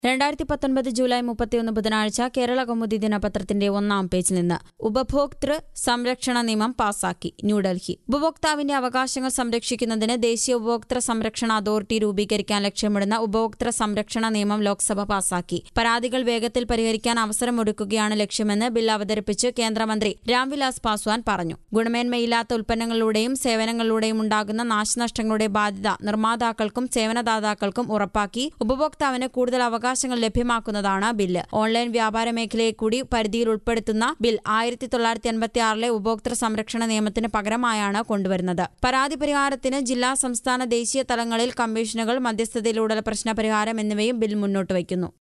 രണ്ടായിരത്തി പത്തൊൻപത് ജൂലൈ മുപ്പത്തിയൊന്ന് ബുധനാഴ്ച കേരള കൗമുദി ദിനപത്രത്തിന്റെ ഒന്നാം പേജിൽ നിന്ന് ഉപഭോക്തൃ സംരക്ഷണ നിയമം പാസാക്കി ന്യൂഡൽഹി ഉപഭോക്താവിന്റെ അവകാശങ്ങൾ സംരക്ഷിക്കുന്നതിന് ദേശീയ ഉപഭോക്തൃ സംരക്ഷണ അതോറിറ്റി രൂപീകരിക്കാൻ ലക്ഷ്യമിടുന്ന ഉപഭോക്തൃ സംരക്ഷണ നിയമം ലോക്സഭ പാസാക്കി പരാതികൾ വേഗത്തിൽ പരിഹരിക്കാൻ അവസരമൊരുക്കുകയാണ് ലക്ഷ്യമെന്ന് ബിൽ അവതരിപ്പിച്ച് കേന്ദ്രമന്ത്രി രാംവിലാസ് പാസ്വാൻ പറഞ്ഞു ഗുണമേന്മയില്ലാത്ത ഉൽപ്പന്നങ്ങളിലൂടെയും സേവനങ്ങളിലൂടെയും ഉണ്ടാകുന്ന നാശനഷ്ടങ്ങളുടെ ബാധ്യത നിർമ്മാതാക്കൾക്കും സേവനദാതാക്കൾക്കും ഉറപ്പാക്കി ഉപഭോക്താവിന് കൂടുതൽ അവകാശങ്ങൾ ലഭ്യമാക്കുന്നതാണ് ബില്ല് ഓൺലൈൻ വ്യാപാര മേഖലയെ കൂടി പരിധിയിൽ ഉൾപ്പെടുത്തുന്ന ബിൽ ആയിരത്തി തൊള്ളായിരത്തി അൻപത്തി ആറിലെ ഉപഭോക്തൃ സംരക്ഷണ നിയമത്തിന് പകരമായാണ് കൊണ്ടുവരുന്നത് പരാതി പരിഹാരത്തിന് ജില്ലാ സംസ്ഥാന ദേശീയ തലങ്ങളിൽ കമ്മീഷനുകൾ മധ്യസ്ഥതയിലൂടെ പ്രശ്നപരിഹാരം എന്നിവയും ബിൽ മുന്നോട്ട് വയ്ക്കുന്നു